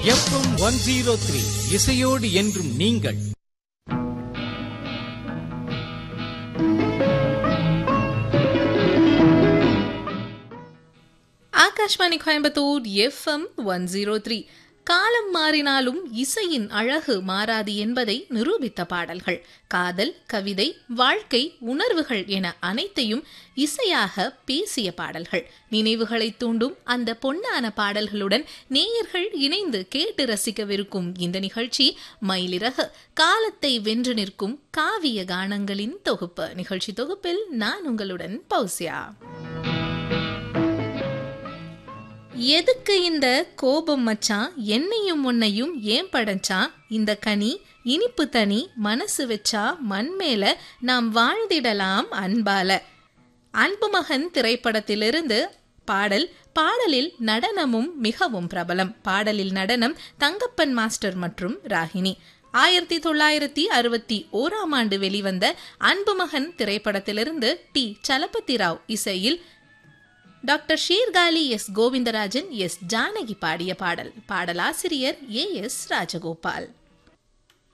FM one zero three இசையோடு என்றும் நீங்கள் Akashvani Coimbatore FM one zero three காலம் மாறினாலும் இசையின் அழகு மாறாது என்பதை நிரூபித்த பாடல்கள் காதல் கவிதை வாழ்க்கை உணர்வுகள் என அனைத்தையும் இசையாக பேசிய பாடல்கள் நினைவுகளை தூண்டும் அந்த பொன்னான பாடல்களுடன் நேயர்கள் இணைந்து கேட்டு ரசிக்கவிருக்கும் இந்த நிகழ்ச்சி மயிலிறகு காலத்தை வென்று நிற்கும் காவிய கானங்களின் தொகுப்பு நிகழ்ச்சி தொகுப்பில் நான் உங்களுடன் பௌசியா எதுக்கு இந்த கோபம் மச்சான் என்னையும் உன்னையும் ஏன் படைச்சான் இந்த கனி இனிப்பு தனி மனசு வச்சா மண் மேல நாம் வாழ்ந்திடலாம் அன்பால அன்பு மகன் திரைப்படத்திலிருந்து பாடல் பாடலில் நடனமும் மிகவும் பிரபலம் பாடலில் நடனம் தங்கப்பன் மாஸ்டர் மற்றும் ராகினி ஆயிரத்தி தொள்ளாயிரத்தி அறுபத்தி ஓராம் ஆண்டு வெளிவந்த அன்புமகன் திரைப்படத்திலிருந்து டி சலபதி ராவ் இசையில் doctor Sirkazhi S Govindarajan S Janaki பாடிய பாடல் பாடலாசிரியர் ஏ எஸ் ராஜகோபால்